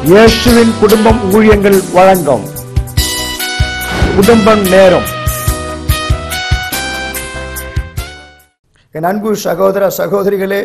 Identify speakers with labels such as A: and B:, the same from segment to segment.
A: இயேசுவின் குடும்பம் ஊழியங்கள் வழங்கும் குடும்பம் நேரம்
B: என் அன்பு சகோதர சகோதரிகளே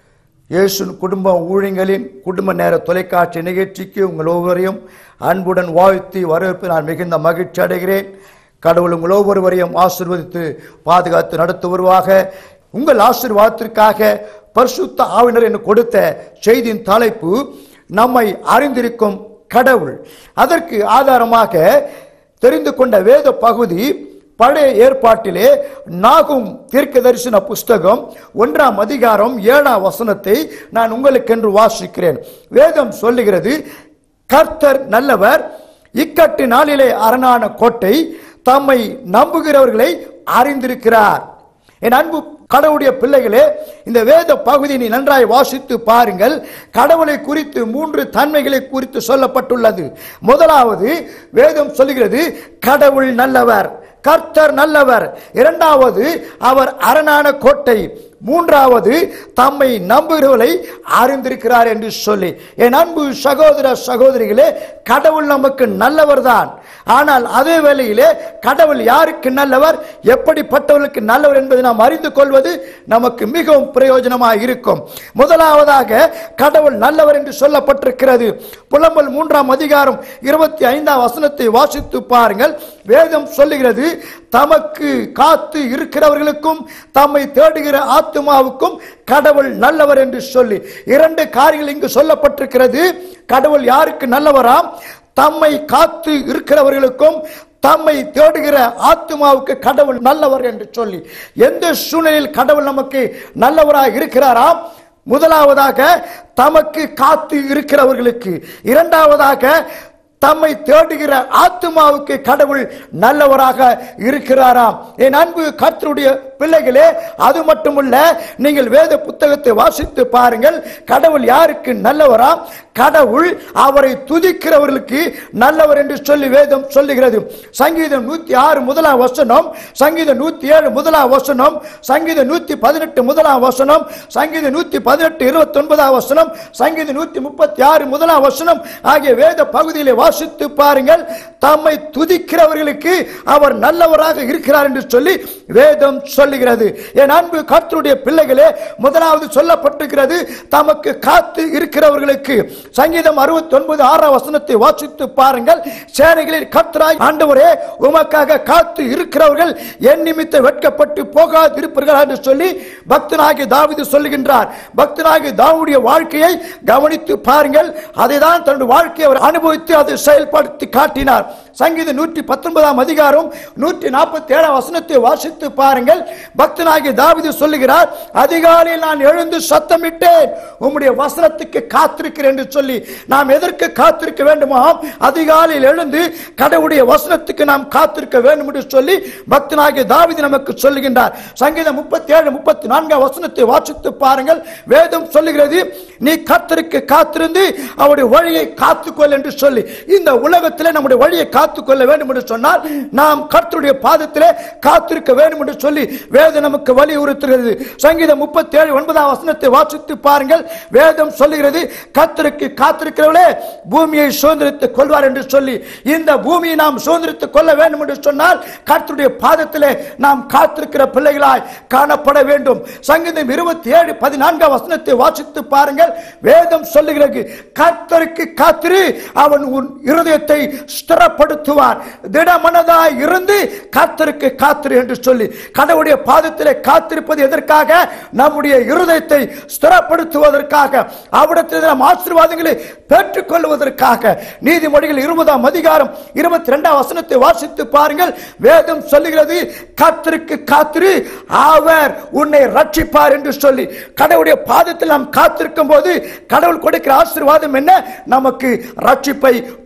B: இயேசு குடும்ப ஊழியங்களின் குடும்ப நேர தொலைக்காட்சி நிகழ்ச்சிக்கு உங்கள் ஒவ்வொருவரையும் அன்புடன் வாழ்த்தி வரவேற்பு நான் மிகுந்த மகிழ்ச்சி அடைகிறேன் கடவுள் உங்கள் ஒவ்வொருவரையும் ஆசீர்வதித்து பாதுகாத்து நடத்து வருவாக உங்கள் ஆசீர்வாதத்திற்காக பரிசுத்த ஆவினர் என்று கொடுத்த செய்தியின் தலைப்பு நம்மை அறிந்திருக்கும் கடவுள் அதற்கு ஆதாரமாக தெரிந்து கொண்ட வேத பகுதி பழைய ஏற்பாட்டிலே நாகும் தீர்க்க தரிசன புஸ்தகம் ஒன்றாம் அதிகாரம் ஏழாம் வசனத்தை நான் உங்களுக்கென்று வாசிக்கிறேன் வேதம் சொல்லுகிறது கர்த்தர் நல்லவர் இக்கட்டு நாளிலே அரணான கோட்டை தம்மை நம்புகிறவர்களை அறிந்திருக்கிறார் என் அன்பு கடவுளுடைய பிள்ளைகளே இந்த வேத பகுதியை நீ நன்றாய் வாசித்து பாருங்கள் கடவுளை குறித்து மூன்று தன்மைகளை குறித்து சொல்லப்பட்டுள்ளது முதலாவது வேதம் சொல்லுகிறது கடவுள் நல்லவர் கர்த்தர் நல்லவர் இரண்டாவது அவர் அரணான கோட்டை மூன்றாவது தம்மை நம்புகிறவர்களை அறிந்திருக்கிறார் என்று சொல்லி என் அன்பு சகோதர சகோதரிகளே கடவுள் நமக்கு நல்லவர் தான் ஆனால் அதே வேளையிலே கடவுள் யாருக்கு நல்லவர் எப்படிப்பட்டவர்களுக்கு நல்லவர் என்பதை நாம் அறிந்து கொள்வது நமக்கு மிகவும் பிரயோஜனமாக இருக்கும் முதலாவதாக கடவுள் நல்லவர் என்று சொல்லப்பட்டிருக்கிறது புலம்பல் மூன்றாம் அதிகாரம் இருபத்தி ஐந்தாம் வசனத்தை வாசித்து பாருங்கள் வேதம் சொல்லுகிறது தமக்கு காத்து இருக்கிறவர்களுக்கும் தம்மை தேடுகிற ஆத்துமாவுக்கும் கடவுள் நல்லவர் என்று சொல்லி இரண்டு காரியங்கள் இங்கு சொல்லப்பட்டிருக்கிறது கடவுள் யாருக்கு நல்லவராம் தம்மை காத்து இருக்கிறவர்களுக்கும் தம்மை தேடுகிற ஆத்துமாவுக்கு கடவுள் நல்லவர் என்று சொல்லி எந்த சூழ்நிலையில் கடவுள் நமக்கு நல்லவராக இருக்கிறாராம் முதலாவதாக தமக்கு காத்து இருக்கிறவர்களுக்கு இரண்டாவதாக தம்மை தேடுகிற ஆத்மாவுக்கு கடவுள் நல்லவராக இருக்கிறாராம் என் அன்பு கர்த்தருடைய பிள்ளைகளே அது மட்டுமல்ல நீங்கள் வேத புத்தகத்தை வாசித்து பாருங்கள் கடவுள் யாருக்கு நல்லவராம் கடவுள் அவரை துதிக்கிறவர்களுக்கு நல்லவர் என்று சொல்லி வேதம் சொல்லுகிறது சங்கீதம் நூத்தி ஆறு முதலாம் வசனம் சங்கீதம் நூத்தி ஏழு முதலாம் வசனம் சங்கீதம் நூத்தி பதினெட்டு முதலாம் வசனம் சங்கீதம் நூத்தி பதினெட்டு இருபத்தி ஒன்பதாம் வசனம் சங்கீதம் நூத்தி முப்பத்தி ஆறு முதலாம் வசனம் ஆகிய வேத பகுதியிலே வாசித்து பாருங்கள் தம்மை துதிக்கிறவர்களுக்கு அவர் நல்லவராக இருக்கிறார் என்று சொல்லி வேதம் சொல்லுகிறது என் அன்பு கர்த்தருடைய பிள்ளைகளே முதலாவது சொல்லப்பட்டிருக்கிறது தமக்கு காத்து இருக்கிறவர்களுக்கு சங்கீதம் அறுபத்தி ஒன்பது ஆறாம் வசனத்தை வாசித்து பாருங்கள் சேனைகளில் கர்த்தராய் ஆண்டவரே உமக்காக காத்து இருக்கிறவர்கள் என் நிமித்த வெட்கப்பட்டு போகாதிருப்பார்கள் என்று சொல்லி பக்தனாகி தாவிது சொல்லுகின்றார் பக்தனாகி தாவுடைய வாழ்க்கையை கவனித்து பாருங்கள் அதை தான் தன்னுடைய வாழ்க்கையை அவர் அனுபவித்து அதை செயல்படுத்தி காட்டினார் சங்கீத நூற்றி பத்தொன்பதாம் அதிகாரம் நூற்றி நாற்பத்தி ஏழாம் வசனத்தை வாசித்து பாருங்கள் பக்தனாகிய தாவிது சொல்லுகிறார் அதிகாலையில் நான் எழுந்து சத்தமிட்டேன் உம்முடைய வசனத்துக்கு காத்திருக்கிறேன் என்று சொல்லி நாம் எதற்கு காத்திருக்க வேண்டுமோ அதிகாலையில் எழுந்து கடவுளுடைய வசனத்துக்கு நாம் காத்திருக்க வேண்டும் என்று சொல்லி பக்தனாகிய தாவிது நமக்கு சொல்லுகின்றார் சங்கீதம் முப்பத்தி ஏழு முப்பத்தி நான்காம் வசனத்தை வாசித்து பாருங்கள் வேதம் சொல்லுகிறது நீ கர்த்தருக்கு காத்திருந்து அவருடைய வழியை காத்துக்கொள் என்று சொல்லி இந்த உலகத்திலே நம்முடைய வழியை காத்துக்கொள்ள வேண்டும் என்று சொன்னால் நாம் கர்த்தருடைய பாதத்திலே காத்திருக்க வேண்டும் என்று சொல்லி வேதம் நமக்கு வலியுறுத்துகிறது சங்கீதம் முப்பத்தி ஏழு ஒன்பதாம் வசனத்தை வாசித்து பாருங்கள் வேதம் சொல்லுகிறது கர்த்தருக்கு காத்திருக்கிறவர்களே பூமியை சுதந்திரித்துக் கொள்வார் என்று சொல்லி இந்த பூமியை நாம் சுதந்திரித்துக் கொள்ள வேண்டும் என்று சொன்னால் கர்த்தருடைய பாதத்திலே நாம் காத்திருக்கிற பிள்ளைகளாய் காணப்பட வேண்டும் சங்கீதம் இருபத்தி ஏழு பதினான்காம் வசனத்தை வாசித்து பாருங்கள் வேதம் சொல்லுகிறது கர்த்தருக்கு காத்திரு அவன் உன் இருதயத்தை ஸ்திரப்படுத்துவார் திடமனதாய் இருந்து கர்த்தருக்கு காத்திரு என்று சொல்லி கடவுளுடைய பாதத்திலே காத்திருப்பது எதற்காக நம்முடைய இருதயத்தை ஸ்திரப்படுத்துவதற்காக அவிடத்தில் நாம் ஆசீர்வாதங்களை பெற்றுக் கொள்வதற்காக நீதிமொழிகள் இருபதாம் அதிகாரம் இருபத்தி ரெண்டாம் வசனத்தை வாசித்து பாருங்கள் வேதம் சொல்லுகிறது கர்த்தருக்கு காத்திரு அவர் உன்னை ரட்சிப்பார் என்று சொல்லி கடவுளுடைய பாதத்தில் நாம் காத்திருக்கும் போது கடவுள் கொடுக்கிற ஆசீர்வாதம் என்ன நமக்கு ரட்சிப்பை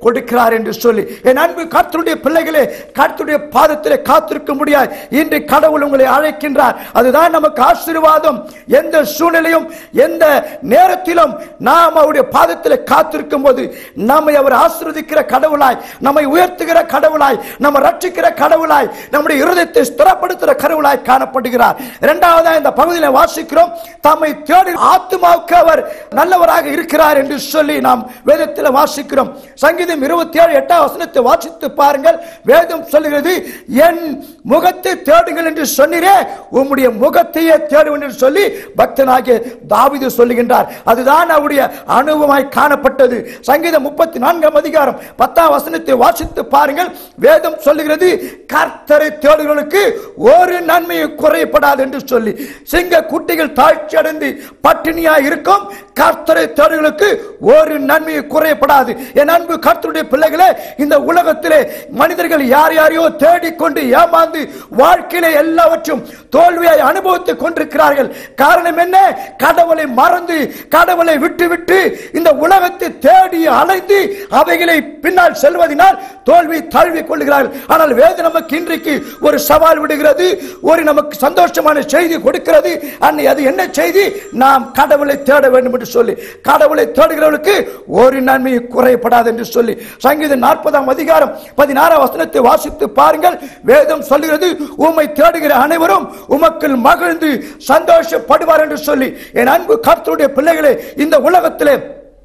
B: கொடுக்கிறார் என்று சொல்லி என் அன்பு கர்த்தருடைய பிள்ளைகளே கர்த்தருடைய பாதத்திலே காத்திருக்க முடியாது இன்று கடவுள் உங்களை அழைக்கின்றார் அதுதான் நமக்கு ஆசீர்வாதம் எந்த சூழ்நிலையும் எந்த நேரத்திலும் நாம் அவருடைய பாதத்திலே காத்திருக்கும் போது நம்மை அவர் ஆசீர்வதிக்கிற கடவுளாய் நம்மை உயர்த்துகிற கடவுளாய் நம்ம ரட்சிக்கிற கடவுளாய் நம்முடைய இருதயத்தை ஸ்திரப்படுத்துகிற கடவுளாய் காணப்படுகிறார் இரண்டாவதா இந்த பகுதியில் வாசிக்கிறோம் தம்மை தேடி ஆத்துமாவுக்கு அவர் நல்லவராக இருக்கிறார் என்று சொல்லி நாம் வேதத்தில் வாசிக்கிறோம் சங்கீதம் இருபத்தி ஏழு எட்டாம் வசனத்தை வாசித்து பாருங்கள் வேதம் சொல்லுகிறது என் முகத்தை தேடுங்கள் என்று சொன்னீரே உம்முடைய முகத்தையே தேடுங்கள் என்று சொல்லி பக்தனாகிய தாவீது சொல்லுகின்றார் அதுதான் அவருடைய அனுபவமாய் காணப்பட்டது சங்கீதம் முப்பத்தி நான்காம் அதிகாரம் பத்தாம் வசனத்தை வாசித்து பாருங்கள் வேதம் சொல்லுகிறது கர்த்தரை தேடுகளுக்கு ஒரு நன்மையும் குறையப்படாது என்று சொல்லி சிங்க குட்டிகள் தாழ்ச்சி அடைந்து பட்டினியா இருக்கும் கர்த்தரை தேடுகளுக்கு ஒரு நன்மையும் குறையப்படாது என் அன்பு கர்த்தருடைய பிள்ளைகளே இந்த உலகத்திலே மனிதர்கள் யார் யாரையோ தேடிக்கொண்டு ஏமாந்து வாழ்க்கையிலே எல்லாவற்றும் தோல்வியை அனுபவித்துக் கொண்டிருக்கிறார்கள் காரணம் என்ன கடவுளை மறந்து கடவுளை விட்டு விட்டு இந்த உலகத்தை தேடி அலைந்து அவைகளை பின்னால் செல்வதனால் தோல்வி தழுவி கொள்கிறார்கள் ஆனால் வேத நமக்கு இன்றைக்கு ஒரு சவால் விடுகிறது ஒரு நமக்கு சந்தோஷமான செய்தி கொடுக்கிறது அன்னை அது என்ன செய்தி நாம் கடவுளை தேட வேண்டும் என்று சொல்லி கடவுளை தேடுகிறவர்களுக்கு ஒரு நன்மை குறையப்படாது என்று சொல்லி சங்கீதம் நாற்பதாம் அதிகாரம் பதினாறாம் வசனத்தை வாசித்து பாருங்கள் வேதம் சொல்லுகிறது உம்மை தேடுகிற அனைவரும் உமக்குள் மகிழ்ந்து சந்தோஷப்படுவார் என்று சொல்லி என் அன்பு கர்த்தருடைய பிள்ளைகளே இந்த உலகத்திலே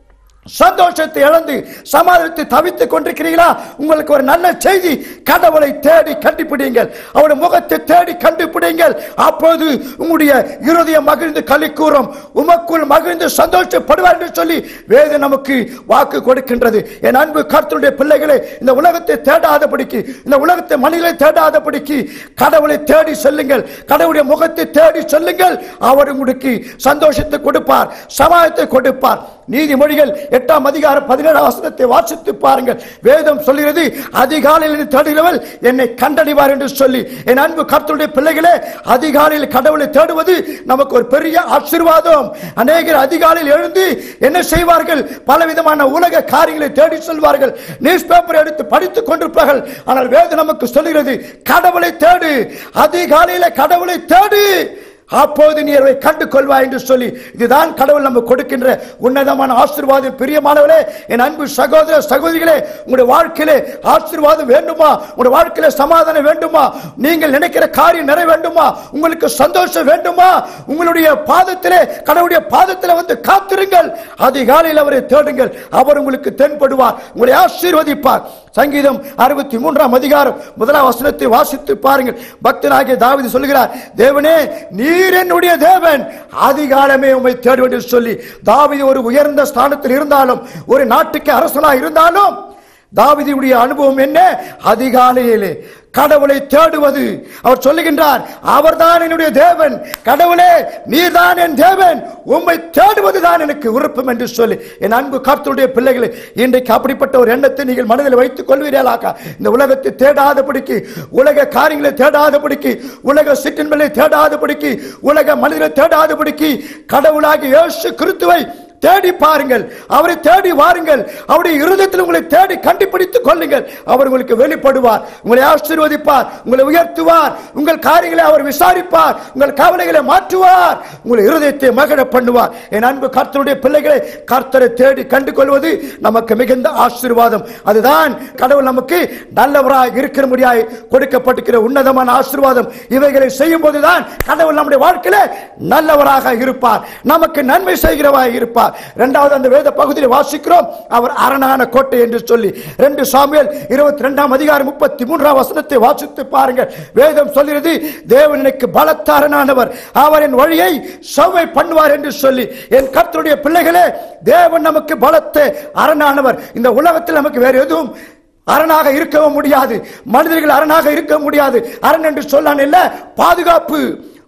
B: சந்தோஷத்தை இழந்து சமாதானத்தை தவித்துக் கொண்டிருக்கிறீர்களா உங்களுக்கு ஒரு நல்ல செய்தி கடவுளை தேடி கண்டுபிடிங்கள் அவருடைய முகத்தை தேடி கண்டுபிடிங்கள் அப்போது உங்களுடைய இருதயம் மகிழ்ந்து களி கூறும் உமக்குள் மகிழ்ந்து சந்தோஷப்படுவார் என்று சொல்லி வேத நமக்கு வாக்கு கொடுக்கின்றது என் அன்பு கர்த்தருடைய பிள்ளைகளே இந்த உலகத்தை தேடாதபடிக்கு இந்த உலகத்தை மனிதனை தேடாதபடிக்கு கடவுளை தேடி செல்லுங்கள் கடவுளுடைய முகத்தை தேடி செல்லுங்கள் அவர் உங்களுக்கு சந்தோஷத்தை கொடுப்பார் சமாயத்தை கொடுப்பார் நீதிமொழிகள் எட்டாம் அதிகாரம் பதினேழாம் வசனத்தை வாசித்து பாருங்கள் வேதம் சொல்கிறது அதிகாலையில் தேடுகிறவள் என்னை கண்டடைவார் என்று சொல்லி என் அன்பு கர்த்தருடைய பிள்ளைகளே அதிகாலையில் கடவுளை தேடுவது நமக்கு ஒரு பெரிய ஆசீர்வாதம் அநேகர் அதிகாலையில் எழுந்து என்ன செய்வார்கள் பலவிதமான உலக காரியங்களை தேடி செல்வார்கள் நியூஸ் பேப்பர் எடுத்து படித்துக் கொண்டிருப்பார்கள் ஆனால் வேதம் நமக்கு சொல்லுகிறது கடவுளை தேடு அதிகாலையில கடவுளை தேடு அப்போது நீ அவரை கண்டு கொள்வாய் என்று சொல்லி இதுதான் கடவுள் நமக்கு கொடுக்கின்ற உன்னதமான ஆசீர்வாதம் பிரியமானவர்களே என் அன்பு சகோதர சகோதரிகளே உங்களுடைய வாழ்க்கையிலே ஆசீர்வாதம் வேண்டுமா உங்களுடைய வாழ்க்கையில சமாதானம் வேண்டுமா நீங்கள் நினைக்கிற காரியம் நிறைய வேண்டுமா உங்களுக்கு சந்தோஷம் வேண்டுமா உங்களுடைய பாதத்திலே கடவுளுடைய பாதத்திலே வந்து காத்திருங்கள் அதிகாலையில் அவரை தேடுங்கள் அவர் உங்களுக்கு தென்படுவார் உங்களை ஆசீர்வதிப்பார் சங்கீதம் அறுபத்தி மூன்றாம் அதிகாரம் முதலாம் வசனத்தை வாசித்து பாருங்கள் பக்தனாகிய தாவீது சொல்லுகிறார் தேவனே நீர் என்னுடைய தேவன் அதிகாலமே உம்மை தேடுவேன் என்று சொல்லி தாவீது ஒரு உயர்ந்த ஸ்தானத்தில் இருந்தாலும் ஒரு நாட்டுக்கு அரசனா இருந்தாலும் தாவீதுடைய அனுபவம் என்ன அதிகாலையிலே கடவுளை தேடுவது அவர் சொல்லுகின்றார் அவர்தான் என்னுடைய தேவன் கடவுளே நீர்தான் என் தேவன் உம்மை தேடுவது தான் எனக்கு விருப்பம் என்று சொல்லி என் அன்பு கர்த்தருடைய பிள்ளைகளை இன்றைக்கு அப்படிப்பட்ட ஒரு எண்ணத்தை நீங்கள் மனதில் வைத்துக் கொள்வீர்களாக்கா இந்த உலகத்தை தேடாதபடிக்கு உலக காரியங்களை தேடாதபடிக்கு உலக சிற்றின்களை தேடாதபடிக்கு உலக மனிதரை தேடாதபடிக்கு கடவுளாகி இயேசு கிறிஸ்துவை தேடி பாருங்கள் அவரை தேடி வாருங்கள் அவருடைய இருதயத்தில் உங்களை தேடி கண்டுபிடித்துக் கொள்ளுங்கள் அவர் உங்களுக்கு வெளிப்படுவார் உங்களை ஆசீர்வதிப்பார் உங்களை உயர்த்துவார் உங்கள் காரியங்களை அவர் விசாரிப்பார் உங்கள் கவலைகளை மாற்றுவார் உங்கள் இருதயத்தை மகிழ பண்ணுவார் என் அன்பு கர்த்தருடைய பிள்ளைகளை கர்த்தரை தேடி கண்டு கொள்வது நமக்கு மிகுந்த ஆசீர்வாதம் அதுதான் கடவுள் நமக்கு நல்லவராய் இருக்கிற முடியாய் கொடுக்கப்பட்டிருக்கிற உன்னதமான ஆசீர்வாதம் இவைகளை செய்யும் போதுதான் கடவுள் நம்முடைய வாழ்க்கையில நல்லவராக இருப்பார் நமக்கு நன்மை செய்கிறவராய் இருப்பார் இரண்டாவது அந்த வேத பகுதியில் வாசிக்கிறோம் அவர் அரணான கோட்டை என்று சொல்லி ரெண்டு சாமுவேல் இருபத்தி ரெண்டாம் அதிகாரம் முப்பத்தி மூன்றாம் வசனத்தை வாசித்து பாருங்கள் வேதம் சொல்கிறது தேவன் எனக்கு பலத்த அரணானவர் அவர் என் வழியை செவ்வை பண்ணுவார் என்று சொல்லி என் கர்த்தருடைய பிள்ளைகளே தேவன் நமக்கு பலத்த அரணானவர் இந்த உலகத்தில் நமக்கு வேற எதுவும் அரணாக இருக்கவும் முடியாது மனிதர்கள் அரணாக இருக்க முடியாது அரண் என்று சொல்லான் இல்ல பாதுகாப்பு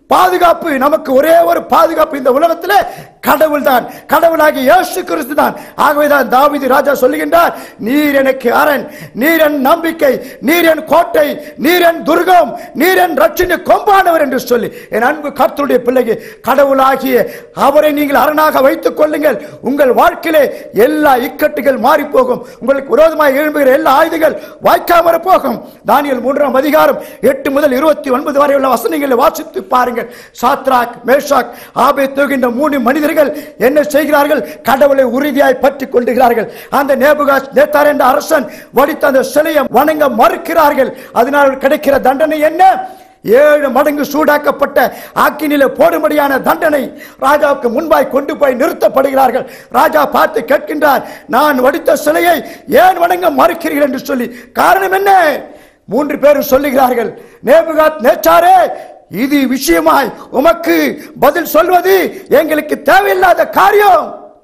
B: பாதுகாப்பு நமக்கு ஒரே ஒரு பாதுகாப்பு இந்த உலகத்தில் கடவுள் தான் கடவுளாகிய இயேசு கிறிஸ்து தான் ஆகவேதான் தாவீது ராஜா சொல்லுகின்றார் நீர் எனக்கு அரண் நீர் என் நம்பிக்கை நீர் என் கோட்டை நீர் என் துர்கம் நீர் என் ரட்சின கொம்பானவர் என்று சொல்லி என் அன்பு கர்த்தருடைய பிள்ளைக்கு கடவுளாகிய அவரை நீங்கள் அரணாக வைத்துக் கொள்ளுங்கள் உங்கள் வாழ்க்கையிலே எல்லா இக்கட்டுகள் மாறி போகும் உங்களுக்கு விரோதமாக எழும்புகிற எல்லா ஆயுதங்கள் வாய்க்காமற போகும் தானியல் மூன்றாம் அதிகாரம் எட்டு முதல் இருபத்தி ஒன்பது வரை உள்ள வசனங்களை வாசித்து பாருங்கள் சாத்ராக் மேஷாக் ஆபே இந்த மூணு மனிதர்கள் என்ன செய்கிறார்கள் கடவுளை உறுதியாய் பற்றி கொண்டுகிறார்கள் அந்த நேபுகாஸ் நேத்தார் என்ற அரசன் வடித்த அந்த சிலையை வணங்க மறுக்கிறார்கள் அதனால் கிடைக்கிற தண்டனை என்ன ஏழு மடங்கு சூடாக்கப்பட்ட ஆக்கினில போடும்படியான தண்டனை ராஜாவுக்கு முன்பாய் கொண்டு போய் நிறுத்தப்படுகிறார்கள் ராஜா பார்த்து கேட்கின்றார் நான் வடித்த சிலையை ஏன் வணங்க மறுக்கிறீர்கள் என்று சொல்லி காரணம் என்ன மூன்று பேரும் சொல்லுகிறார்கள் நேபுகாத் நேச்சாரே இது விஷயமாய் உமக்கு பதில் சொல்வது எங்களுக்கு தேவையில்லாத காரியம்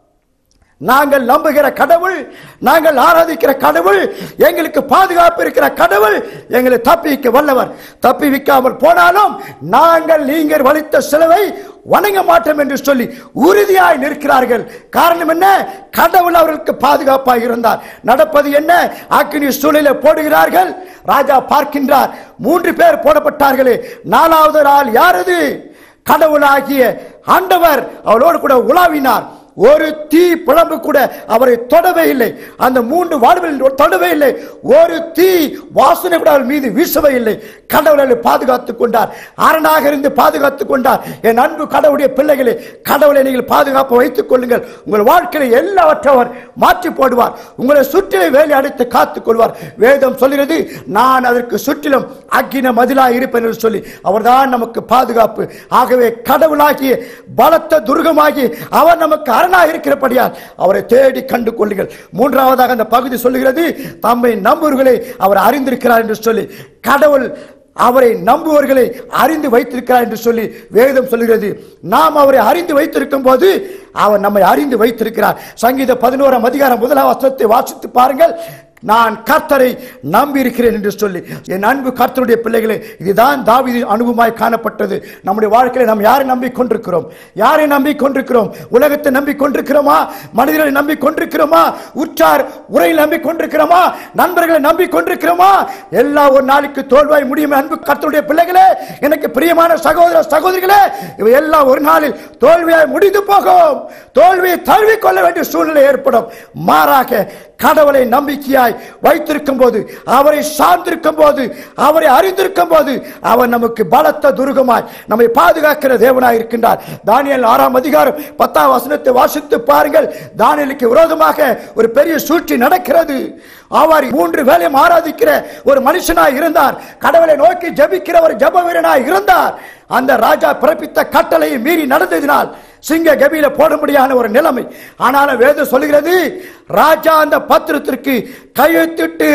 B: நாங்கள் நம்புகிற கடவுள் நாங்கள் ஆராதிக்கிற கடவுள் எங்களுக்கு பாதுகாப்பு இருக்கிற கடவுள் எங்களை தப்பிக்க வல்லவர் தப்பி வைக்காமல் போனாலும் நாங்கள் நீங்கள் வலித்த சிலுவை வணங்க மாட்டோம் என்று சொல்லி உறுதியாய் நிற்கிறார்கள் காரணம் என்ன கடவுள் அவர்களுக்கு பாதுகாப்பாக இருந்தார் நடப்பது என்ன அக்கினி சூழலை போடுகிறார்கள் ராஜா பார்க்கின்றார் மூன்று பேர் போடப்பட்டார்களே நாலாவது நாள் யாரது கடவுளாகிய ஆண்டவர் அவளோடு கூட உலாவினார் ஒரு தீ பிழம்பு கூட அவரை தொடவே இல்லை அந்த மூன்று வாழ்வில் தொடவே இல்லை ஒரு தீ வாசனை கூட அவர் மீது வீசவே இல்லை கடவுளை பாதுகாத்துக் கொண்டார் அரணாக இருந்து பாதுகாத்துக் கொண்டார் என் அன்பு கடவுளுடைய பிள்ளைகளே கடவுளை நீங்கள் பாதுகாப்பு வைத்துக் கொள்ளுங்கள் உங்கள் வாழ்க்கையில எல்லாவற்றவர் மாற்றி போடுவார் உங்களை சுற்றிலே வேலை அடைத்து காத்துக் கொள்வார் வேதம் சொல்கிறது நான் அதற்கு சுற்றிலும் அக்கின மதிலாக இருப்பேன் என்று சொல்லி அவர்தான் நமக்கு பாதுகாப்பு ஆகவே கடவுளாகிய பலத்த துர்கமாகி அவர் நமக்கு அரணாக இருக்கிறபடியால் அவரை தேடி கண்டு கொள்ளுங்கள் மூன்றாவதாக அந்த பகுதி சொல்லுகிறது தம்மை நம்புவர்களை அவர் அறிந்திருக்கிறார் என்று சொல்லி கடவுள் அவரை நம்புவர்களை அறிந்து வைத்திருக்கிறார் என்று சொல்லி வேதம் சொல்கிறது நாம் அவரை அறிந்து வைத்திருக்கும் போது அவர் நம்மை அறிந்து வைத்திருக்கிறார் சங்கீத பதினோராம் அதிகாரம் முதலாம் வசனத்தை வாசித்து பாருங்கள் நான் கர்த்தரை நம்பி இருக்கிறேன் என்று சொல்லி என் அன்பு கர்த்தருடைய பிள்ளைகளே இதுதான் தாவீது அனுபவமாய் காணப்பட்டது நம்முடைய வாழ்க்கையில நாம் யாரை நம்பி கொண்டிருக்கிறோம் யாரை நம்பி கொண்டிருக்கிறோம் உலகத்தை நம்பி கொண்டிருக்கிறோமா மனிதர்களை நம்பி கொண்டிருக்கிறோமா உற்றார் உரையில் நம்பி கொண்டிருக்கிறோமா நண்பர்களை நம்பி கொண்டிருக்கிறோமா எல்லா ஒரு நாளைக்கு தோல்வாய் முடியும் அன்பு கர்த்தருடைய பிள்ளைகளே எனக்கு பிரியமான சகோதர சகோதரிகளே இவை எல்லாம் ஒரு நாளில் தோல்வியாய் முடிந்து போகும் தோல்வியை தழுவிக் கொள்ள வேண்டிய சூழ்நிலை ஏற்படும் மாறாக கடவுளை நம்பிக்கையாய் வைத்திருக்கும் போது அவரை சார்ந்திருக்கும் போது அவரை அறிந்திருக்கும் போது அவர் நமக்கு பலத்த துருகமாய் நம்மை பாதுகாக்கிற தேவனாய் இருக்கின்றார் தானியல் ஆறாம் அதிகாரம் பத்தாம் வசனத்தை வாசித்து பாருங்கள் தானியலுக்கு விரோதமாக ஒரு பெரிய சூழ்ச்சி நடக்கிறது அவர் மூன்று வேலையும் ஆராதிக்கிற ஒரு மனுஷனாய் இருந்தார் கடவுளை நோக்கி ஜெபிக்கிற ஒரு ஜெப வீரனாய் இருந்தார் அந்த ராஜா பிறப்பித்த கட்டளையை மீறி நடந்ததினால் சிங்க கபியில போடும்படியான ஒரு நிலைமை ஆனாலும் வேதம் சொல்லுகிறது ராஜா அந்த பத்திரத்திற்கு கையெழுத்திட்டு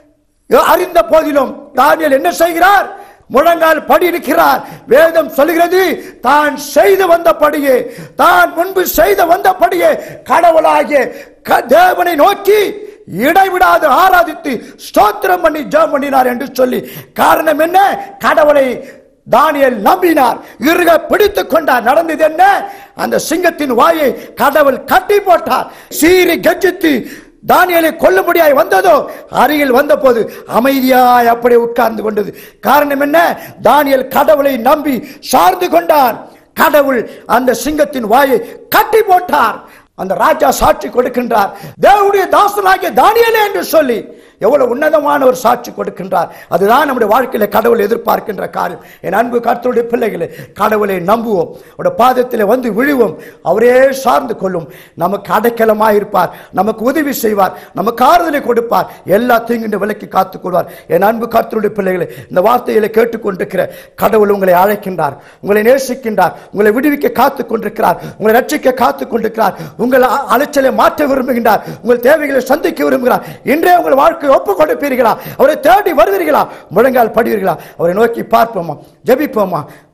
B: அறிந்த போதிலும் தானியல் என்ன செய்கிறார் முழங்கால் படி இருக்கிறார் வேதம் சொல்லுகிறது தான் செய்து வந்தபடியே தான் முன்பு செய்து வந்தபடியே கடவுளாகிய க- தேவனை நோக்கி இடைவிடாது ஆராதித்து ஸ்தோத்திரம் பண்ணி ஜெபம் பண்ணினார் என்று சொல்லி காரணம் என்ன கடவுளை தானியேல் நம்பினார் இறுக பிடித்துக் கொண்டார் நடந்தது என்ன அந்த சிங்கத்தின் வாயை கடவுள் கட்டி போட்டார் சீறி கர்ஜித்து தானியலை கொல்லும்படியாய் வந்ததோ அருகில் வந்தபோது அமைதியாய் அப்படியே உட்கார்ந்து கொண்டது காரணம் என்ன தானியல் கடவுளை நம்பி சார்ந்து கொண்டார் கடவுள் அந்த சிங்கத்தின் வாயை கட்டி போட்டார் அந்த ராஜா சாட்சி கொடுக்கின்றார் தேவனுடைய தாசனாகிய தானியலே என்று சொல்லி எவ்வளவு உன்னதமான ஒரு சாட்சி கொடுக்கின்றார் அதுதான் நம்முடைய வாழ்க்கையில கடவுள் எதிர்பார்க்கின்ற காரியம் என் அன்பு கர்த்தருடைய பிள்ளைகளே கடவுளை நம்புவோம் அவருடைய பாதத்தில் வந்து விழுவோம் அவரே சார்ந்து கொள்ளும் நமக்கு அடைக்கலமாய் இருப்பார் நமக்கு உதவி செய்வார் நமக்கு ஆறுதலை கொடுப்பார் எல்லா தீங்கின்ற விலக்கி காத்துக் கொள்வார் என் அன்பு கர்த்தருடைய பிள்ளைகளே இந்த வார்த்தைகளை கேட்டுக்கொண்டிருக்கிற கடவுள் உங்களை அழைக்கின்றார் உங்களை நேசிக்கின்றார் உங்களை விடுவிக்க காத்துக் கொண்டிருக்கிறார் உங்களை ரட்சிக்க காத்துக் கொண்டிருக்கிறார் உங்கள் அ- அலைச்சலை மாற்ற விரும்புகின்றார் உங்கள் தேவைகளை சந்திக்க விரும்புகிறார் இன்றே உங்கள் வாழ்க்கை ஒப்பு கொடுப்பீர்களா அவரை தேடி வருவீர்களா முழங்கால் படுவீர்களா அவரை நோக்கி பார்ப்போமா ஜெபிப்போமா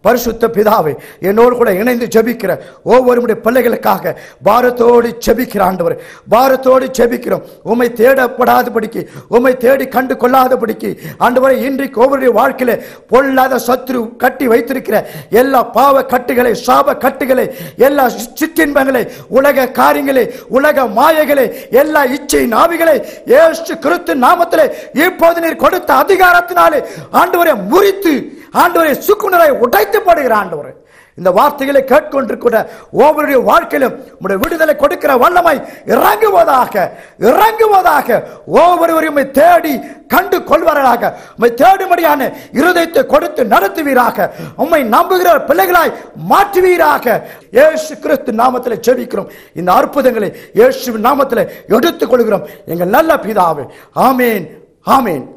B: பரிசுத்த பிதாவே என்னோடு கூட இணைந்து ஜெபிக்கிற ஒவ்வொருடைய பிள்ளைகளுக்காக பாரத்தோடு ஜெபிக்கிற ஆண்டவர் பாரத்தோடு ஜெபிக்கிறோம் உம்மை தேடப்படாதபடிக்கு உம்மை தேடி கண்டு கொள்ளாதபடிக்கு ஆண்டவரை இன்றைக்கு ஒவ்வொருடைய வாழ்க்கையில பொல்லாத சத்ரு கட்டி வைத்திருக்கிற எல்லா பாவ கட்டுகளை சாப கட்டுகளை எல்லா சிற்றின்பங்களை உலக காரியங்களை உலக மாயைகளை எல்லா இச்சை நாவிகளை ஏசு கிறிஸ்து நாமத்திலே இப்போது நீர் கொடுத்த அதிகாரத்தினாலே ஆண்டவரை முறித்து ஆண்டவரை சுக்குனரை உடைத்து போடுகிற ஆண்டவரை இந்த வார்த்தைகளை கேட்கொண்டிருக்கிற ஒவ்வொருடைய வாழ்க்கையிலும் உடைய விடுதலை கொடுக்கிற வல்லமை இறங்குவதாக இறங்குவதாக ஒவ்வொருவரையும் உம்மை தேடி கண்டு கொள்வார்களாக உம்மை தேடும்படியான இருதயத்தை கொடுத்து நடத்துவீராக உம்மை நம்புகிற பிள்ளைகளாய் மாற்றுவீராக இயேசு கிறிஸ்து நாமத்தில் ஜெபிக்கிறோம் இந்த அற்புதங்களை இயேசுவின் நாமத்தில் எடுத்துக் கொள்கிறோம் எங்கள் நல்ல பிதாவே ஆமேன் ஆமேன்